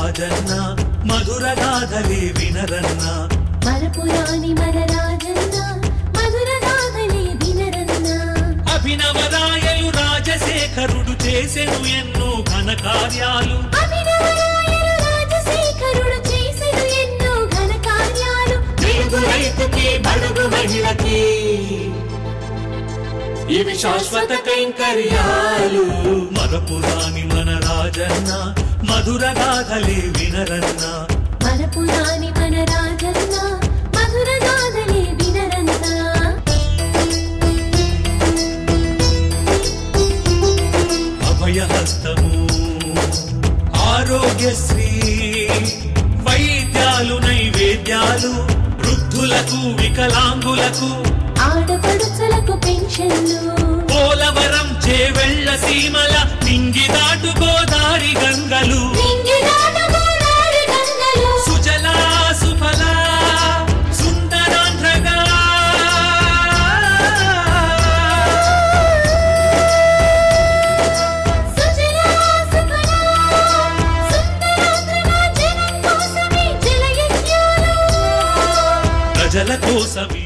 రాజన్న మధుర గాథలే వినరన్న మరపురాని మన రాజన్న మధుర గాథలే వినరన్న అభినవ రాయలు రాజశేఖరుడు చేసెను ఎన్నో ఘన కార్యాలు అభినవరాయలు రాజశేఖరుడు చేసెను ఎన్నో ఘన కార్యాలు తెలుగు రైతుకి బడుగు మహిళకి ఇవి శాశ్వత కైంకర్యాలు మరపురాని మన రాజన్న మధుర గాథలే వినరన్న మరపురాని మన రాజన్న మధుర గాథలే వినరన్న అభయహస్తము ఆరోగ్యశ్రీ వైద్యాలు నైవేద్యాలు వృద్ధులకు వికలాంగులకు ఆడపడుచులకు పెన్షన్లు పోలవరం చేవెళ్ళ సీమల నింగి దాటు గోదారి గంగలు నింగిదాట గోదావరి గంగలు సుజలా సుఫలా సుందరాంధ్రగా సుజలా సుఫలా సుందరాంధ్రగా జనం కోసమే జలయజ్ఞాలు ప్రజల కోసమే